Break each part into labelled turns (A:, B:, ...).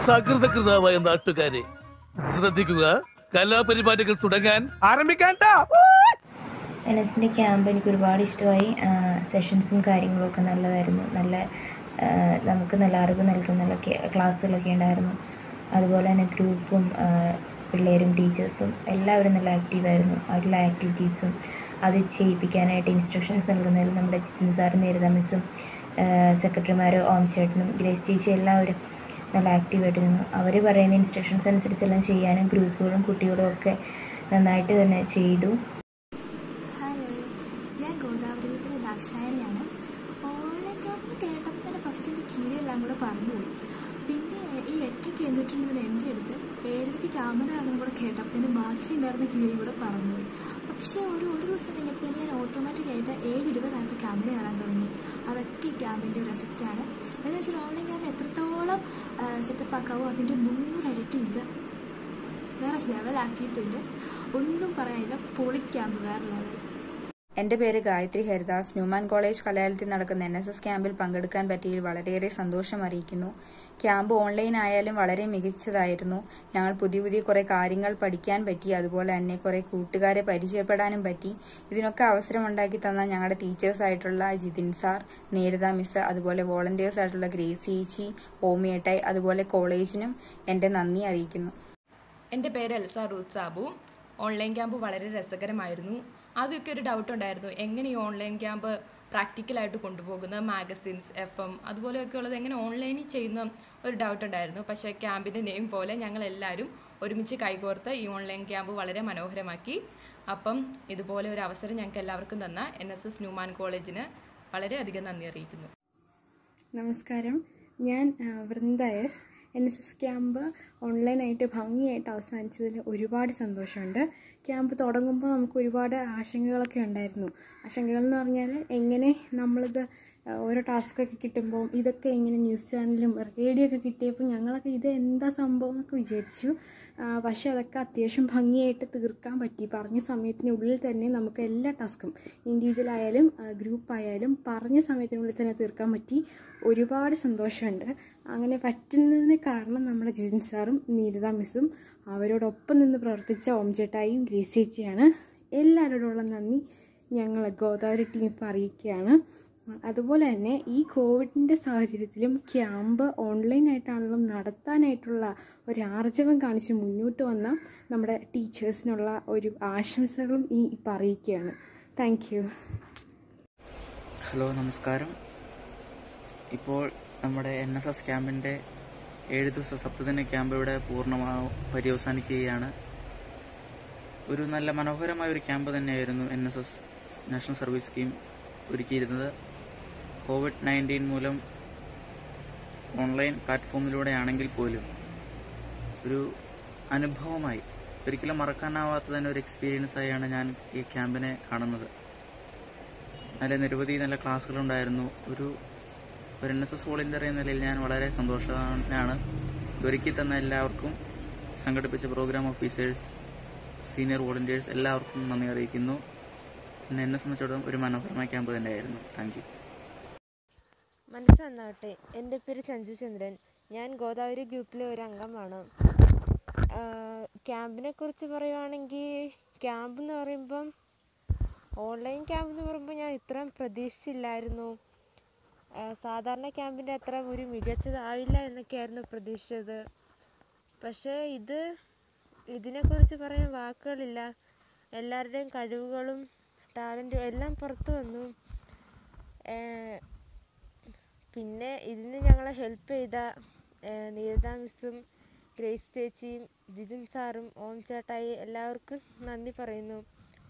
A: സകൃതകൃതാവായ നാട്ടുകാരെ ശ്രദ്ധിക്കുക കലാപരിപാടികൾ തുടങ്ങാൻ ആരംഭിക്കാൻ
B: എൻ എസിൻ്റെ ക്യാമ്പ് എനിക്ക് ഒരുപാട് ഇഷ്ടമായി സെഷൻസും കാര്യങ്ങളൊക്കെ നല്ലതായിരുന്നു നല്ല ആ, നമുക്ക് നല്ല അറിവ് നൽകുന്ന ക്ലാസ്സുകളൊക്കെ ഉണ്ടായിരുന്നു അതുപോലെ തന്നെ ഗ്രൂപ്പും ആ, പിള്ളേരും ടീച്ചേഴ്സും എല്ലാവരും നല്ല ആക്റ്റീവായിരുന്നു എല്ലാ ആക്ടിവിറ്റീസും അത് ചെയ്യിപ്പിക്കാനായിട്ട് ഇൻസ്ട്രക്ഷൻസ് നൽകുന്നതിൽ നമ്മുടെ ജിതിൻ സാറും നേരിത മിസ്സും സെക്രട്ടറിമാർ ഓം ചേട്ടനും ഗ്രേസ് ചേച്ചി എല്ലാവരും നല്ല ആക്റ്റീവായിട്ട് നിന്നു അവർ പറയുന്ന ഇൻസ്ട്രക്ഷൻസ് അനുസരിച്ചെല്ലാം ചെയ്യാനും ഗ്രൂപ്പുകളും കുട്ടികളും ഒക്കെ നന്നായിട്ട് തന്നെ ചെയ്തു
C: ഹലോ ഞാൻ ഗോദാവരിത്തിലെ ദാക്ഷായണിയാണ് ഓൺലൈൻ ക്യാമ്പ് കേട്ടപ്പോൾ തന്നെ ഫസ്റ്റ് എൻ്റെ കീഴിലെല്ലാം കൂടെ പറന്നുപോയി പിന്നെ ഈ എട്ടരയ്ക്ക് എന്നിട്ടുണ്ടെന്ന് എൻ്റെ അടുത്ത് ഏഴരയ്ക്ക് ക്യാമറ ആണെന്ന് കൂടെ കേട്ടപ്പോൾ തന്നെ ബാക്കി ഉണ്ടായിരുന്ന കീഴിൽ കൂടെ പറന്നുപോയി പക്ഷേ ഒരു ഒരു ദിവസം കഴിഞ്ഞപ്പോഴത്തേന് ഞാൻ ഓട്ടോമാറ്റിക് ആയിട്ട് ഏഴ് ഇരുപതായപ്പോൾ ക്യാമറ കാണാൻ തുടങ്ങി അതൊക്കെ ഈ ക്യാമ്പിൻ്റെ ഒരു എഫക്റ്റാണ് എന്ന് വെച്ചാൽ ഓൺലൈൻ ക്യാമ്പ് എത്രത്തോളം സെറ്റപ്പ് ആക്കാവോ അതിൻ്റെ നൂറരട്ടി ഇത് വേറെ ലെവലാക്കിയിട്ടുണ്ട് ഒന്നും പറയാനില്ല പൊളി ക്യാമ്പ് വേറെ ലെവൽ
D: എൻ്റെ പേര് ഗായത്രി ഹരിദാസ് ന്യൂമാൻ കോളേജ് കലാലയത്തിൽ നടക്കുന്ന എൻ എസ് എസ് ക്യാമ്പിൽ പങ്കെടുക്കാൻ പറ്റിയതിൽ വളരെയേറെ സന്തോഷം അറിയിക്കുന്നു ക്യാമ്പ് ഓൺലൈൻ ആയാലും വളരെ മികച്ചതായിരുന്നു ഞങ്ങൾ പുതിയ പുതിയ കുറേ കാര്യങ്ങൾ പഠിക്കാൻ പറ്റി അതുപോലെ തന്നെ കുറേ കൂട്ടുകാരെ പരിചയപ്പെടാനും പറ്റി ഇതിനൊക്കെ അവസരമുണ്ടാക്കി തന്ന ഞങ്ങളുടെ ടീച്ചേഴ്സ് ആയിട്ടുള്ള ജിതിൻ സാർ നേരിത മിസ് അതുപോലെ വോളണ്ടിയേഴ്സ് ആയിട്ടുള്ള ഗ്രേസ് ചേച്ചി ഓമിയേട്ടായി അതുപോലെ കോളേജിനും എൻ്റെ നന്ദി അറിയിക്കുന്നു
E: എൻ്റെ പേര് Elsa Ruth Sabu online camp വളരെ രസകരമായിരുന്നു ആദ്യമൊക്കെ ഒരു ഡൗട്ട് ഉണ്ടായിരുന്നു എങ്ങനെ ഈ ഓൺലൈൻ ക്യാമ്പ് പ്രാക്ടിക്കലായിട്ട് കൊണ്ടുപോകുന്ന മാഗസിൻസ് എഫ് എം അതുപോലെയൊക്കെ ഉള്ളത് എങ്ങനെ ഓൺലൈനിൽ ചെയ്യുന്ന ഒരു ഡൗട്ട് ഉണ്ടായിരുന്നു പക്ഷേ ക്യാമ്പിൻ്റെ നെയിം പോലെ ഞങ്ങൾ എല്ലാവരും ഒരുമിച്ച് കൈകോർത്ത് ഈ ഓൺലൈൻ ക്യാമ്പ് വളരെ മനോഹരമാക്കി അപ്പം ഇതുപോലെ ഒരു അവസരം ഞങ്ങൾക്ക് എല്ലാവർക്കും തന്ന എൻ എസ് എസ് ന്യൂമാൻ കോളേജിന് വളരെയധികം നന്ദി അറിയിക്കുന്നു
F: നമസ്കാരം ഞാൻ ആ, Vrinda S N S S camp ഓൺലൈനായിട്ട് ഭംഗിയായിട്ട് അവസാനിച്ചതിൽ ഒരുപാട് സന്തോഷമുണ്ട് ക്യാമ്പ് തുടങ്ങുമ്പോൾ നമുക്ക് ഒരുപാട് ആശങ്കകളൊക്കെ ഉണ്ടായിരുന്നു ആശങ്കകൾ എന്ന് പറഞ്ഞാൽ എങ്ങനെ നമ്മളിത് ആ, ഓരോ ടാസ്കൊക്കെ കിട്ടുമ്പോൾ ഇതൊക്കെ എങ്ങനെ ന്യൂസ് ചാനലും റേഡിയോ ഒക്കെ കിട്ടിയപ്പോൾ ഞങ്ങളൊക്കെ ഇത് എന്താ സംഭവം എന്നൊക്കെ വിചാരിച്ചു ആ, പക്ഷേ അതൊക്കെ അത്യാവശ്യം ഭംഗിയായിട്ട് തീർക്കാൻ പറ്റി പറഞ്ഞ സമയത്തിനുള്ളിൽ തന്നെ നമുക്ക് എല്ലാ ടാസ്കും ഇൻഡിവിജ്വൽ ആയാലും ഗ്രൂപ്പ് ആയാലും പറഞ്ഞ സമയത്തിനുള്ളിൽ തന്നെ തീർക്കാൻ പറ്റി ഒരുപാട് സന്തോഷമുണ്ട് അങ്ങനെ പറ്റുന്നതിന് കാരണം നമ്മുടെ ജിതിൻ സാറും നീരത മിസ്സും അവരോടൊപ്പം നിന്ന് പ്രവർത്തിച്ച ഓംചേട്ടായും ഗ്രേസ് ചേച്ചിയാണ് എല്ലാവരോടുള്ള നന്ദി ഞങ്ങൾ ഗോദാവരി ടീം ഇപ്പോൾ അറിയിക്കുകയാണ് അതുപോലെ തന്നെ ഈ കോവിഡിൻ്റെ സാഹചര്യത്തിലും ക്യാമ്പ് ഓൺലൈനായിട്ടാണെങ്കിലും നടത്താനായിട്ടുള്ള ഒരു ആർജവം കാണിച്ച് മുന്നോട്ട് വന്ന നമ്മുടെ ടീച്ചേഴ്സിനുള്ള ഒരു ആശംസകളും ഈ ഇപ്പം അറിയിക്കുകയാണ് താങ്ക് യു
G: ഹലോ നമസ്കാരം ഇപ്പോൾ നമ്മുടെ എൻ എസ് എസ് ക്യാമ്പിൻ്റെ ഏഴ് ദിവസ സപ്തദിന ക്യാമ്പ് ഇവിടെ പൂർണ്ണമാ പര്യവസാനിക്കുകയാണ് ഒരു നല്ല മനോഹരമായ ഒരു ക്യാമ്പ് തന്നെയായിരുന്നു N S S national service scheme ഒരുക്കിയിരുന്നത് കോവിഡ് നയൻറ്റീൻ മൂലം ഓൺലൈൻ പ്ലാറ്റ്ഫോമിലൂടെ ആണെങ്കിൽ പോലും ഒരു അനുഭവമായി ഒരിക്കലും മറക്കാനാവാത്ത തന്നെ ഒരു എക്സ്പീരിയൻസ് ആയാണ് ഞാൻ ഈ ക്യാമ്പിനെ കാണുന്നത് നല്ല നിരവധി നല്ല ക്ലാസ്സുകളുണ്ടായിരുന്നു ഒരു ഒരു എൻ എസ് എസ് വോളണ്ടിയർ എന്ന നിലയിൽ ഞാൻ വളരെ സന്തോഷവാനാണ് ഒരുക്കി തന്ന എല്ലാവർക്കും സംഘടിപ്പിച്ച പ്രോഗ്രാം ഓഫീസേഴ്സ് സീനിയർ വോളണ്ടിയേഴ്സ് എല്ലാവർക്കും നന്ദി അറിയിക്കുന്നു പിന്നെ എന്നെ സംബന്ധിച്ചിടത്തോളം ഒരു മനോഹരമായ ക്യാമ്പ് തന്നെയായിരുന്നു താങ്ക് യു
H: മനസ്സന്നാവട്ടെ എൻ്റെ പേര് ചഞ്ചു ചന്ദ്രൻ ഞാൻ ഗോദാവരി ഗ്രൂപ്പിലെ ഒരു അംഗമാണ് ക്യാമ്പിനെ കുറിച്ച് പറയുവാണെങ്കിൽ ക്യാമ്പ് എന്ന് പറയുമ്പം ഓൺലൈൻ ക്യാമ്പ് എന്ന് പറയുമ്പോൾ ഞാൻ ഇത്രയും പ്രതീക്ഷിച്ചില്ലായിരുന്നു ആ, സാധാരണ ക്യാമ്പിൻ്റെ അത്ര ഒരു മികച്ചതാവില്ല എന്നൊക്കെയായിരുന്നു പ്രതീക്ഷിച്ചത് പക്ഷേ ഇത് ഇതിനെക്കുറിച്ച് പറയാൻ വാക്കുകളില്ല എല്ലാവരുടെയും കഴിവുകളും ടാലൻറ്റും എല്ലാം പുറത്തു വന്നു ഏഹ് പിന്നെ ഇതിന് ഞങ്ങളെ ഹെൽപ്പ് ചെയ്ത ഏഹ് നീരദ മിസ്സും ഗ്രേസ് ചേച്ചിയും ജിതിൻ സാറും ഓം ചേട്ടായി എല്ലാവർക്കും നന്ദി പറയുന്നു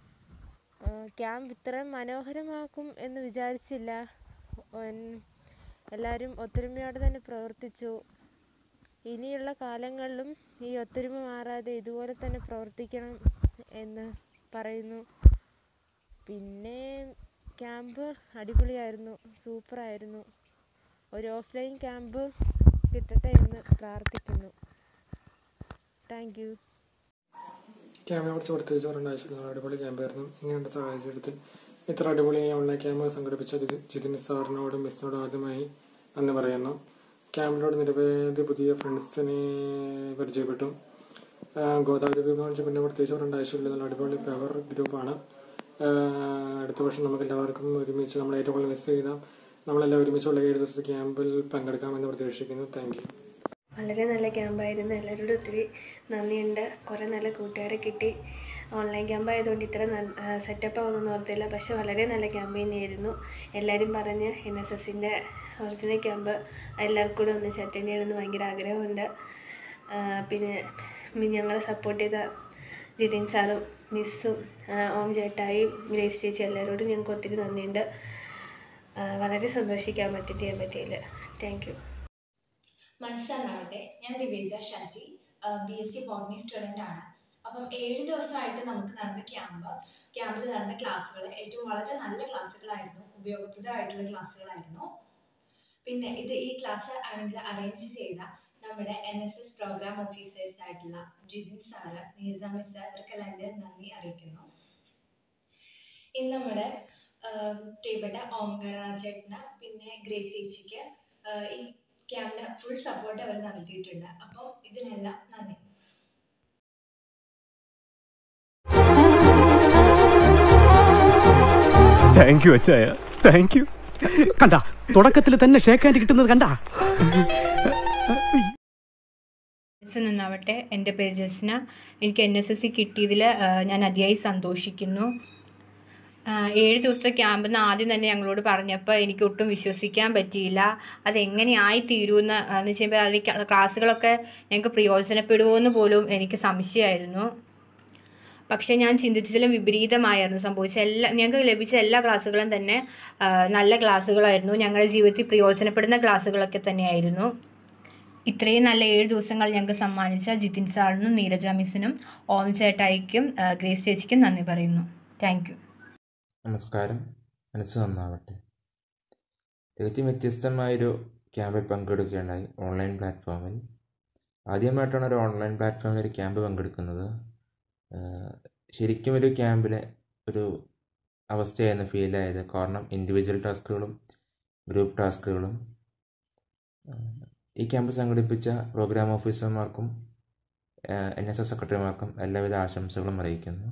H: ഏഹ് ക്യാമ്പ് ഇത്രയും മനോഹരമാക്കും എന്ന് വിചാരിച്ചില്ല ഒൻ- എല്ലാവരും ഒത്തൊരുമയോടെ തന്നെ പ്രവർത്തിച്ചു ഇനിയുള്ള കാലങ്ങളിലും ഈ ഒത്തൊരുമ മാറാതെ ഇതുപോലെ തന്നെ പ്രവർത്തിക്കണം എന്ന് പറയുന്നു പിന്നെ ക്യാമ്പ് അടിപൊളിയായിരുന്നു സൂപ്പറായിരുന്നു ഒരു ഓഫ്ലൈൻ ക്യാമ്പ് കിട്ടട്ടെ എന്ന് പ്രാർത്ഥിക്കുന്നു താങ്ക് യു
I: ക്യാമ്പിനെ കുറിച്ച് പ്രത്യേകിച്ച് പറയേണ്ട ആവശ്യമില്ല അടിപൊളി ക്യാമ്പായിരുന്നു ഇങ്ങനെയുള്ള സാഹചര്യത്തിൽ ഇത്ര അടിപൊളിയായി ഓൺലൈൻ ക്യാമ്പ് സംഘടിപ്പിച്ച ജിതി- ജിതിൻ സാറിനോടും മിസ്സിനോടും ആദ്യമായി നന്ദി പറയുന്നു ക്യാമ്പിലൂടെ നിരവധി പുതിയ ഫ്രണ്ട്സിനെ പരിചയപ്പെട്ടു ആ, ഗോദാവരി ഗ്രൂപ്പ് എന്ന് വെച്ചാൽ പിന്നെ പ്രത്യേകിച്ച് പറയേണ്ട ആവശ്യമില്ല നല്ല അടിപൊളി പവർ ഗ്രൂപ്പാണ് ആ, അടുത്ത വർഷം നമുക്ക് എല്ലാവർക്കും ഒരുമിച്ച് നമ്മൾ ഏറ്റവും കൂടുതൽ മിസ് ചെയ്ത നമ്മളെല്ലാം ഒരുമിച്ചുള്ള ഏഴ് ദിവസത്തെ ക്യാമ്പിൽ പങ്കെടുക്കാമെന്ന് പ്രതീക്ഷിക്കുന്നു താങ്ക് യു
J: വളരെ നല്ല ക്യാമ്പായിരുന്നു എല്ലാവരോടും ഒത്തിരി നന്ദിയുണ്ട് കുറേ നല്ല കൂട്ടുകാരെ കിട്ടി ഓൺലൈൻ ക്യാമ്പ് ആയതുകൊണ്ട് ഇത്ര സെറ്റപ്പ് ആവുമെന്ന് ഓർത്തില്ല പക്ഷെ വളരെ നല്ല ക്യാമ്പ് തന്നെയായിരുന്നു എല്ലാവരും പറഞ്ഞ് എൻ എസ് എസിൻ്റെ ഒറിജിനൽ ക്യാമ്പ് എല്ലാവർക്കും കൂടെ ഒന്ന് അറ്റൻഡ് ചെയ്യണമെന്ന് ഭയങ്കര ആഗ്രഹമുണ്ട് ആ, പിന്നെ മി- ഞങ്ങളെ സപ്പോർട്ട് ചെയ്ത ജിതിൻ സാറും മിസ്സും ആ, ഓം ചേട്ടായും ഗ്രേസ് ചേച്ചി എല്ലാവരോടും ഞങ്ങൾക്ക് ഒത്തിരി നന്ദിയുണ്ട് ആ, വളരെ സന്തോഷിക്കാൻ പറ്റി ചെയ്യാൻ പറ്റിയതിൽ താങ്ക് യു
K: മനസ്സിലാവട്ടെ ഞാൻ Diveja Shaji B S C botany student ആണ് അപ്പം ഏഴ് ദിവസമായിട്ട് നമുക്ക് നടന്ന ക്യാമ്പ് ക്യാമ്പിൽ നടന്ന ക്ലാസ്സുകൾ ഏറ്റവും വളരെ നല്ല ക്ലാസ്സുകളായിരുന്നു ഉപയോഗപ്രദമായിട്ടുള്ള ക്ലാസ്സുകളായിരുന്നു പിന്നെ ഇത് ഈ ക്ലാസ് ആണെങ്കിൽ അറേഞ്ച് ചെയ്ത നമ്മുടെ N S S program officers ആയിട്ടുള്ള ജിതിൻ സാറ് നീരജ മിസ് ഇവർക്കെല്ലാം എൻ്റെ നന്ദി അറിയിക്കുന്നു ഇന്ന് നമ്മുടെ ആഹ് പ്രിയപ്പെട്ട ഓം ഗണനാഥേട്ടന് പിന്നെ ഗ്രേസ് ചേച്ചിക്ക് ആഹ് ഈ ക്യാമ്പിന് ഫുൾ സപ്പോർട്ട് അവർ നൽകിയിട്ടുണ്ട് അപ്പം ഇതിനെല്ലാം നന്ദി
L: താങ്ക് യു അച്ചായ താങ്ക് യു കണ്ട തുടക്കത്തിൽ തന്നെ ഷേക്ക് ഹാൻഡ് കിട്ടുന്നത് കണ്ട
M: എസ് നിന്നാവട്ടെ എൻ്റെ പേര് ജസ്ന എനിക്ക് എൻ എസ് എസ് സി കിട്ടിയതിൽ ഞാൻ അതിയായി സന്തോഷിക്കുന്നു ആ, ഏഴ് ദിവസത്തെ ക്യാമ്പെന്ന് ആദ്യം തന്നെ ഞങ്ങളോട് പറഞ്ഞപ്പോൾ എനിക്ക് ഒട്ടും വിശ്വസിക്കാൻ പറ്റിയില്ല അതെങ്ങനെയായി തീരുമെന്ന് എന്ന് വെച്ചുമ്പോൾ അത് ഈ ക്ലാസ്സുകളൊക്കെ ഞങ്ങൾക്ക് പ്രയോജനപ്പെടുമോ എന്ന് പോലും എനിക്ക് സംശയമായിരുന്നു പക്ഷേ ഞാൻ ചിന്തിച്ചതിലും വിപരീതമായിരുന്നു സംഭവിച്ച എല്ലാ ഞങ്ങൾക്ക് ലഭിച്ച എല്ലാ ക്ലാസ്സുകളും തന്നെ ആ, നല്ല ക്ലാസ്സുകളായിരുന്നു ഞങ്ങളുടെ ജീവിതത്തിൽ പ്രയോജനപ്പെടുന്ന ക്ലാസ്സുകളൊക്കെ തന്നെയായിരുന്നു ഇത്രയും നല്ല ഏഴ് ദിവസങ്ങൾ ഞങ്ങൾക്ക് സമ്മാനിച്ച ജിതിൻ സാറിനും നീരജ മിസ്സിനും ഓം ചേട്ടായിക്കും ആ, ഗ്രേസ് ചേച്ചിക്കും നന്ദി പറയുന്നു താങ്ക് യു
N: നമസ്കാരം മനസ്സ് നന്നാവട്ടെ തികച്ചും വ്യത്യസ്തമായൊരു ക്യാമ്പിൽ പങ്കെടുക്കുകയുണ്ടായി ഓൺലൈൻ പ്ലാറ്റ്ഫോമിൽ ആദ്യമായിട്ടാണ് ഒരു ഓൺലൈൻ പ്ലാറ്റ്ഫോമിൽ ഒരു ക്യാമ്പ് പങ്കെടുക്കുന്നത് ആഹ് ശരിക്കും ഒരു ക്യാമ്പിലെ ഒരു അവസ്ഥയായിരുന്നു ഫീലായത് കാരണം ഇൻഡിവിജ്വൽ ടാസ്കുകളും ഗ്രൂപ്പ് ടാസ്കുകളും ആഹ് ഈ ക്യാമ്പ് സംഘടിപ്പിച്ച പ്രോഗ്രാം ഓഫീസർമാർക്കും എൻ എസ് എസ് സെക്രട്ടറിമാർക്കും എല്ലാവിധ ആശംസകളും അറിയിക്കുന്നു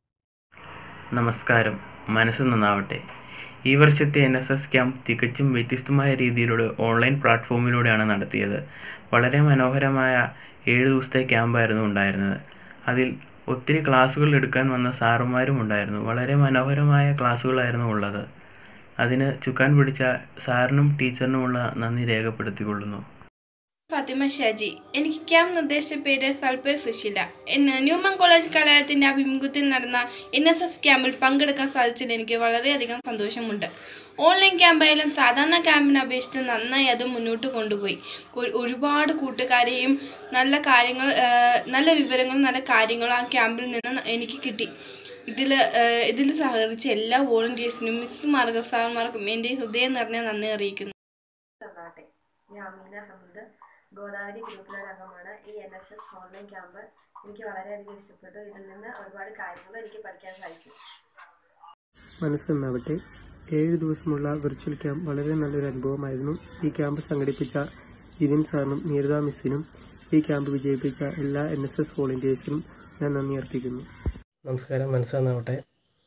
O: നമസ്കാരം മനസ്സ് നന്നാവട്ടെ ഈ വർഷത്തെ എൻ എസ് എസ് ക്യാമ്പ് തികച്ചും വ്യത്യസ്തമായ രീതിയിലുള്ള ഓൺലൈൻ പ്ലാറ്റ്ഫോമിലൂടെയാണ് നടത്തിയത് വളരെ മനോഹരമായ ഏഴ് ദിവസത്തെ ക്യാമ്പായിരുന്നു ഉണ്ടായിരുന്നത് അതിൽ ഒത്തിരി ക്ലാസ്സുകൾ എടുക്കാൻ വന്ന സാറുമാരും ഉണ്ടായിരുന്നു വളരെ മനോഹരമായ ക്ലാസ്സുകളായിരുന്നു ഉള്ളത് അതിന് ചുക്കാൻ പിടിച്ച സാറിനും ടീച്ചറിനുമുള്ള നന്ദി രേഖപ്പെടുത്തിക്കൊള്ളുന്നു
P: ഫാത്തിമ ഷാജി എനിക്ക് ക്യാമ്പ് നിർദ്ദേശിച്ച പേര് സൽപേർ സുശീല എൻ ന്യൂമൻ കോളേജ് കലാലയത്തിൻ്റെ ആഭിമുഖ്യത്തിൽ നടന്ന എൻ എസ് എസ് ക്യാമ്പിൽ പങ്കെടുക്കാൻ സാധിച്ചതിൽ എനിക്ക് വളരെയധികം സന്തോഷമുണ്ട് ഓൺലൈൻ ക്യാമ്പായാലും സാധാരണ ക്യാമ്പിനെ അപേക്ഷിച്ച് നന്നായി അത് മുന്നോട്ട് കൊണ്ടുപോയി ഒരു- ഒരുപാട് കൂട്ടുകാരെയും നല്ല കാര്യങ്ങൾ ആ, നല്ല വിവരങ്ങളും നല്ല കാര്യങ്ങളും ആ ക്യാമ്പിൽ നിന്ന് എനിക്ക് കിട്ടി ഇതിൽ ഇതിൽ സഹകരിച്ച എല്ലാ വോളണ്ടിയേഴ്സിനും മിസ്സുമാർക്കും സാർമാർക്കും എൻ്റെ ഹൃദയം നിറഞ്ഞ നന്ദി അറിയിക്കുന്നു
J: തന്നാട്ടെ ഞാൻ അമീന ഹമീദ് ഗോദാവരി ഗ്രൂപ്പിലെ ഒരു അംഗമാണ് ഈ N S S online camp എനിക്ക് വളരെയധികം ഇഷ്ടപ്പെട്ടു ഇതിൽ നിന്ന് ഒരുപാട് കാര്യങ്ങൾ എനിക്ക് പഠിക്കാൻ സാധിച്ചു
Q: മനസ്സെന്നാവട്ടെ ഏഴ് ദിവസമുള്ള വിർച്വൽ ക്യാമ്പ് വളരെ നല്ലൊരു അനുഭവമായിരുന്നു ഈ ക്യാമ്പ് സംഘടിപ്പിച്ച ജിതിൻ സാറിനും നീരദ മിസ്സിനും ഈ ക്യാമ്പ് വിജയിപ്പിച്ച എല്ലാ എൻ എസ് എസ് വോളണ്ടിയേഴ്സിനും ഞാൻ നന്ദി അർപ്പിക്കുന്നു
R: നമസ്കാരം മനസ്സിലാവട്ടെ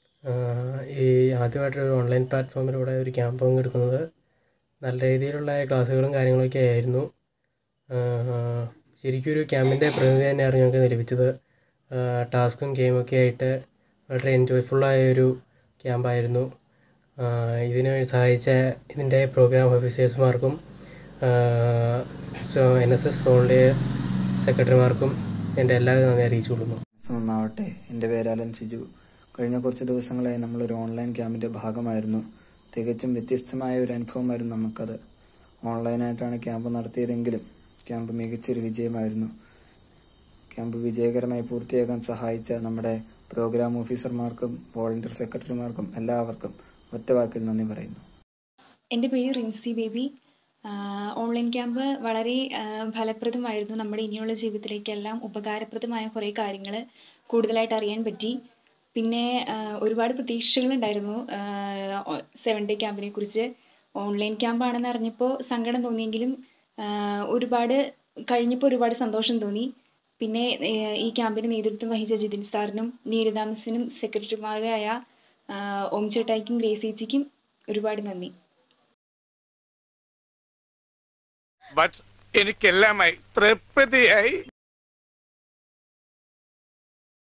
R: ഈ ആദ്യമായിട്ടൊരു ഓൺലൈൻ പ്ലാറ്റ്ഫോമിലൂടെ ഒരു ക്യാമ്പ് പങ്കെടുക്കുന്നത് നല്ല രീതിയിലുള്ള ക്ലാസ്സുകളും കാര്യങ്ങളൊക്കെ ആയിരുന്നു ആഹ് ശരിക്കും ഒരു ക്യാമ്പിൻ്റെ പ്രതിനിധി തന്നെയായിരുന്നു ഞങ്ങൾക്ക് ലഭിച്ചത് ആഹ് ടാസ്കും ഗെയിമൊക്കെ ആയിട്ട് വളരെ എൻജോയ്ഫുള്ളായ ഒരു ക്യാമ്പായിരുന്നു ആഹ് ഇതിന് സഹായിച്ച ഇതിൻ്റെ പ്രോഗ്രാം ഓഫീസേഴ്സുമാർക്കും എൻ എസ് എസ് വോളണ്ടിയർ സെക്രട്ടറിമാർക്കും എൻ്റെ എല്ലാവിധ നന്ദി അറിയിച്ചു കൊള്ളുന്നു
S: നന്നാവട്ടെ എൻ്റെ പേര് അലൻ സിജു കഴിഞ്ഞ കുറച്ച് ദിവസങ്ങളായി നമ്മളൊരു ഓൺലൈൻ ക്യാമ്പിൻ്റെ ഭാഗമായിരുന്നു തികച്ചും വ്യത്യസ്തമായ ഒരു അനുഭവമായിരുന്നു നമുക്കത് ഓൺലൈനായിട്ടാണ് ക്യാമ്പ് നടത്തിയതെങ്കിലും ക്യാമ്പ് മികച്ചൊരു വിജയമായിരുന്നു ക്യാമ്പ് വിജയകരമായി പൂർത്തിയാക്കാൻ സഹായിച്ച നമ്മുടെ പ്രോഗ്രാം ഓഫീസർമാർക്കും വോളണ്ടിയർ സെക്രട്ടറിമാർക്കും എല്ലാവർക്കും ഒറ്റ വാക്കിൽ നന്ദി പറയുന്നു
T: എൻ്റെ പേര് റിൻസി ബേബി ആഹ് ഓൺലൈൻ ക്യാമ്പ് വളരെ ആഹ് ഫലപ്രദമായിരുന്നു നമ്മുടെ ഇനിയുള്ള ജീവിതത്തിലേക്കെല്ലാം ഉപകാരപ്രദമായ കുറേ കാര്യങ്ങൾ കൂടുതലായിട്ട് അറിയാൻ പറ്റി പിന്നെ ആഹ് ഒരുപാട് പ്രതീക്ഷകളുണ്ടായിരുന്നു സെവൻ ഡേ ക്യാമ്പിനെ കുറിച്ച് ഓൺലൈൻ ക്യാമ്പാണെന്ന് അറിഞ്ഞപ്പോൾ സങ്കടം തോന്നിയെങ്കിലും ആഹ് ഒരുപാട് കഴിഞ്ഞപ്പോൾ ഒരുപാട് സന്തോഷം തോന്നി പിന്നെ ഏഹ് ഈ ക്യാമ്പിന് നേതൃത്വം വഹിച്ച ജിതിൻ സാറിനും നീരദ മിസ്സിനും സെക്രട്ടറിമാരായ ആഹ് ഓം ചേട്ടായിക്കും ഗ്രേസ് ചേച്ചിക്കും ഒരുപാട് നന്ദി
A: ബട്ട് എനിക്കെല്ലാമായി തൃപ്തിയായി